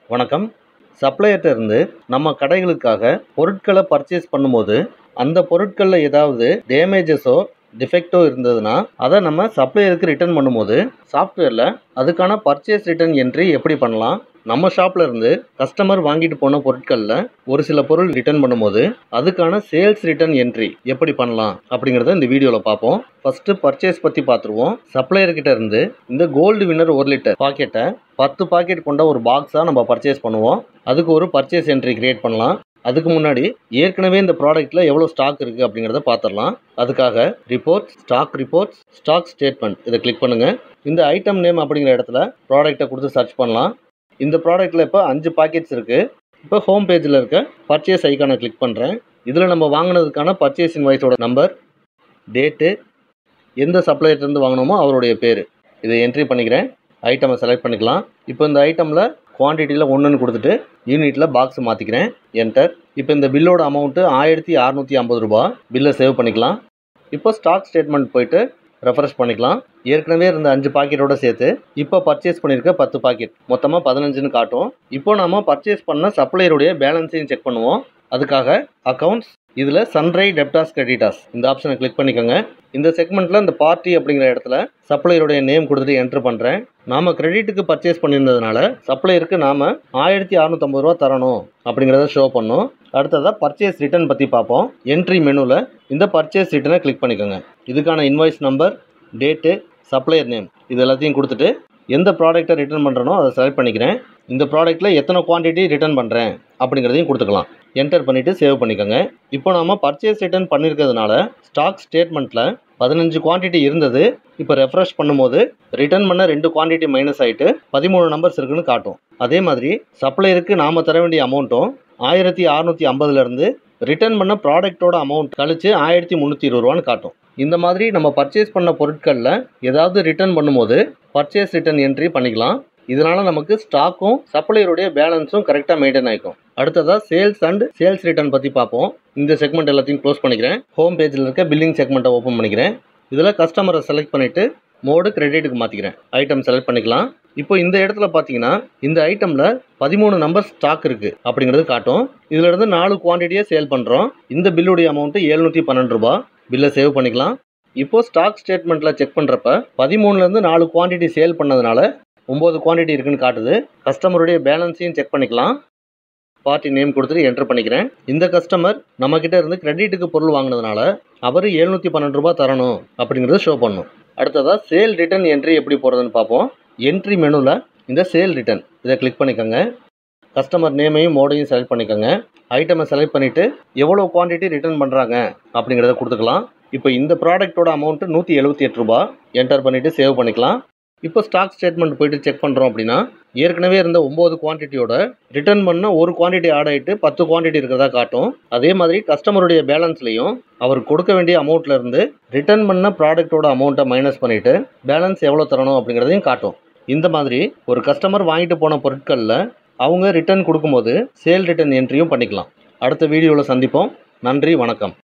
வணக்கம் சப்ளையர்கிட்ட இருந்து நம்ம கடைகளுக்காக பொருட்களை பர்ச்சேஸ் பண்ணும்போது அந்த பொருட்களில் ஏதாவது டேமேஜஸோ டிஃபெக்டோ இருந்ததுன்னா அதை நம்ம சப்ளையருக்கு ரிட்டர்ன் பண்ணும்போது சாஃப்ட்வேரில் அதுக்கான பர்ச்சேஸ் ரிட்டர்ன் என்ட்ரி எப்படி பண்ணலாம் நம்ம ஷாப்ல இருந்து கஸ்டமர் வாங்கிட்டு போன பொருட்களில் ஒரு சில பொருள் ரிட்டர்ன் பண்ணும்போது அதுக்கான சேல்ஸ் ரிட்டர்ன் என்ட்ரி எப்படி பண்ணலாம் அப்படிங்கிறத இந்த வீடியோவில் பார்ப்போம் ஃபர்ஸ்ட் பர்ச்சேஸ் பற்றி பார்த்துருவோம் சப்ளையர் கிட்ட இருந்து இந்த கோல்டு வின்னர் ஒரு லிட்டர் பாக்கெட்டை பத்து பாக்கெட் கொண்ட ஒரு பாக்ஸாக நம்ம பர்ச்சேஸ் பண்ணுவோம் அதுக்கு ஒரு பர்ச்சேஸ் என்ட்ரி கிரியேட் பண்ணலாம் அதுக்கு முன்னாடி ஏற்கனவே இந்த ப்ராடக்ட்டில் எவ்வளோ ஸ்டாக் இருக்குது அப்படிங்கிறத பார்த்துடலாம் அதுக்காக report stock reports stock statement இதை கிளிக் பண்ணுங்கள் இந்த ஐட்டம் நேம் அப்படிங்கிற இடத்துல ப்ராடக்ட்டை கொடுத்து சர்ச் பண்ணலாம் இந்த ப்ராடக்ட்டில் இப்போ அஞ்சு பாக்கெட்ஸ் இருக்குது இப்போ ஹோம் பேஜில் இருக்க பர்ச்சேஸ் ஐக்கானை கிளிக் பண்ணுறேன் இதில் நம்ம வாங்கினதுக்கான பர்ச்சேஸ் இன்வாய்ஸோட நம்பர் டேட்டு எந்த சப்ளையர்லேருந்து வாங்கினோமோ அவருடைய பேர் இதை என்ட்ரி பண்ணிக்கிறேன் ஐட்டமை செலக்ட் பண்ணிக்கலாம் இப்போ இந்த ஐட்டமில் குவான்டிட்டியில் ஒன்றுன்னு கொடுத்துட்டு யூனிட்டில் பாக்ஸ் மாற்றிக்கிறேன் என்டர் இப்போ இந்த பில்லோட அமௌண்ட்டு ஆயிரத்தி அறநூற்றி ஐம்பது ரூபா பில்லை சேவ் பண்ணிக்கலாம் இப்போ ஸ்டாக் ஸ்டேட்மெண்ட் போயிட்டு ரெஃப்ரெஷ் பண்ணிக்கலாம் ஏற்கனவே இருந்த அஞ்சு பாக்கெட்டோட சேர்த்து இப்போ பர்ச்சேஸ் பண்ணியிருக்க பத்து பாக்கெட் மொத்தமாக பதினஞ்சுன்னு காட்டும் இப்போ நாம பர்ச்சேஸ் பண்ண சப்ளையருடைய பேலன்ஸையும் செக் பண்ணுவோம் அதுக்காக அக்கௌண்ட்ஸ் இதில் சன்ரை டெப்டாஸ் கிரெடிட்டாஸ் இந்த ஆப்ஷனை கிளிக் பண்ணிக்கோங்க இந்த செக்மெண்ட்டில் இந்த பார்ட்டி அப்படிங்கிற இடத்துல சப்ளையருடைய நேம் கொடுத்துட்டு என்ட்ரு பண்ணுறேன் நாம் கிரெடிட்டுக்கு பர்ச்சேஸ் பண்ணியிருந்ததுனால சப்ளையருக்கு நாம் ஆயிரத்தி அறநூற்றம்பது ரூபா தரணும் அப்படிங்கிறத ஷோ பண்ணோம் அடுத்ததாக பர்ச்சேஸ் ரிட்டர்ன் பற்றி பார்ப்போம் என்ட்ரி மெனுவில் இந்த பர்ச்சேஸ் ரிட்டனை கிளிக் பண்ணிக்கோங்க இதுக்கான invoice number date supplier name இது எல்லாத்தையும் கொடுத்துட்டு எந்த ப்ராடக்ட்டை ரிட்டர்ன் பண்ணுறனோ அதை செலக்ட் பண்ணிக்கிறேன் இந்த ப்ராடக்ட்டில் எத்தனை குவான்டிட்டி ரிட்டர்ன் பண்ணுறேன் அப்படிங்கிறதையும் கொடுத்துக்கலாம் என்டர் பண்ணிவிட்டு சேவ் பண்ணிக்கோங்க இப்போ நாம பர்ச்சேஸ் ரிட்டர்ன் பண்ணியிருக்கிறதுனால ஸ்டாக் ஸ்டேட்மெண்ட்டில் பதினஞ்சு குவான்டிட்டி இருந்தது இப்போ ரெஃப்ரெஷ் பண்ணும்போது ரிட்டர்ன் பண்ண ரெண்டு குவான்டிட்டி மைனஸ் ஆகிட்டு பதிமூணு நம்பர்ஸ் இருக்குன்னு காட்டும் அதே மாதிரி சப்ளையருக்கு நாம் தர வேண்டிய அமௌண்ட்டும் ஆயிரத்தி அறநூற்றி ஐம்பதுலேருந்து ரிட்டர்ன் பண்ண ப்ராடக்ட்டோட அமௌண்ட் கழிச்சு ஆயிரத்தி முந்நூற்றி இருபது ரூபான்னு காட்டும் இந்த மாதிரி நம்ம பர்ச்சேஸ் பண்ண பொருட்களில் ஏதாவது ரிட்டர்ன் பண்ணும்போது பர்ச்சேஸ் ரிட்டர்ன் என்ட்ரி பண்ணிக்கலாம் இதனால நமக்கு ஸ்டாக்கும் சப்ளையருடைய பேலன்ஸும் கரெக்டாக மெயின்டைன் ஆகிக்கும் அடுத்ததாக சேல்ஸ் அண்ட் சேல்ஸ் ரிட்டர்ன் பற்றி பார்ப்போம் இந்த செக்மெண்ட் எல்லாத்தையும் க்ளோஸ் பண்ணிக்கிறேன் ஹோம் பேஜில் இருக்க பில்லிங் செக்மெண்ட்டை ஓப்பன் பண்ணிக்கிறேன் இதில் கஸ்டமரை செலக்ட் பண்ணிவிட்டு மோடு கிரெடிட்டுக்கு மாற்றிக்கிறேன் ஐட்டம் செலக்ட் பண்ணிக்கலாம் இப்போ இந்த இடத்துல பார்த்தீங்கன்னா இந்த ஐட்டமில் பதிமூணு நம்பர் ஸ்டாக் இருக்குது அப்படிங்கிறது காட்டும் இதுல இருந்து நாலு குவான்டிட்டியை சேல் பண்ணுறோம் இந்த பில்லுடைய அமௌண்ட்டு எழுநூற்றி பன்னெண்டு ரூபா பில்லை சேவ் பண்ணிக்கலாம் இப்போ ஸ்டாக் ஸ்டேட்மெண்ட்டில் செக் பண்ணுறப்ப பதிமூணுலேருந்து நாலு குவான்டிட்டி சேல் பண்ணதுனால ஒம்பது குவான்டிட்டி இருக்குன்னு காட்டுது கஸ்டமருடைய பேலன்ஸையும் செக் பண்ணிக்கலாம் பார்ட்டி நேம் கொடுத்துட்டு என்டர் பண்ணிக்கிறேன் இந்த கஸ்டமர் நம்மக்கிட்ட இருந்து கிரெடிட்டுக்கு பொருள் வாங்கினதுனால அவர் எழுநூற்றி பன்னெண்டு ரூபா தரணும் அப்படிங்கிறத ஷோ பண்ணும் அடுத்ததாக சேல் ரிட்டர்ன் என்ட்ரி எப்படி போகிறதுன்னு பார்ப்போம் என்ட்ரி மெனுவில் இந்த சேல் ரிட்டர்ன் இதை கிளிக் பண்ணிக்கோங்க கஸ்டமர் நேமையும் மோடையும் செலக்ட் பண்ணிக்கோங்க ஐட்டமை செலக்ட் பண்ணிவிட்டு எவ்வளோ குவான்டிட்டி ரிட்டர்ன் பண்ணுறாங்க அப்படிங்கிறத கொடுத்துக்கலாம் இப்போ இந்த ப்ராடக்ட்டோட அமௌண்ட்டு நூற்றி எழுபத்தி எட்டு ரூபா என்டர் பண்ணிவிட்டு சேவ் பண்ணிக்கலாம் இப்போ ஸ்டாக் ஸ்டேட்மெண்ட் போயிட்டு செக் பண்ணுறோம் அப்படின்னா ஏற்கனவே இருந்த ஒம்பது குவான்டிட்டியோட ரிட்டர்ன் பண்ண ஒரு குவான்டிட்டி ஆட் ஆகிட்டு பத்து குவான்டிட்டி இருக்கிறதா காட்டும் அதே மாதிரி கஸ்டமருடைய பேலன்ஸ்லையும் அவர் கொடுக்க வேண்டிய அமௌண்ட்ல இருந்து ரிட்டர்ன் பண்ண ப்ராடக்ட்டோட அமௌண்ட்டை மைனஸ் பண்ணிட்டு பேலன்ஸ் எவ்வளோ தரணும் அப்படிங்கிறதையும் காட்டும் இந்த மாதிரி ஒரு கஸ்டமர் வாங்கிட்டு போன பொருட்களில் அவங்க ரிட்டர்ன் கொடுக்கும்போது சேல் ரிட்டர்ன் என்ட்ரியும் பண்ணிக்கலாம் அடுத்த வீடியோவில் சந்திப்போம் நன்றி வணக்கம்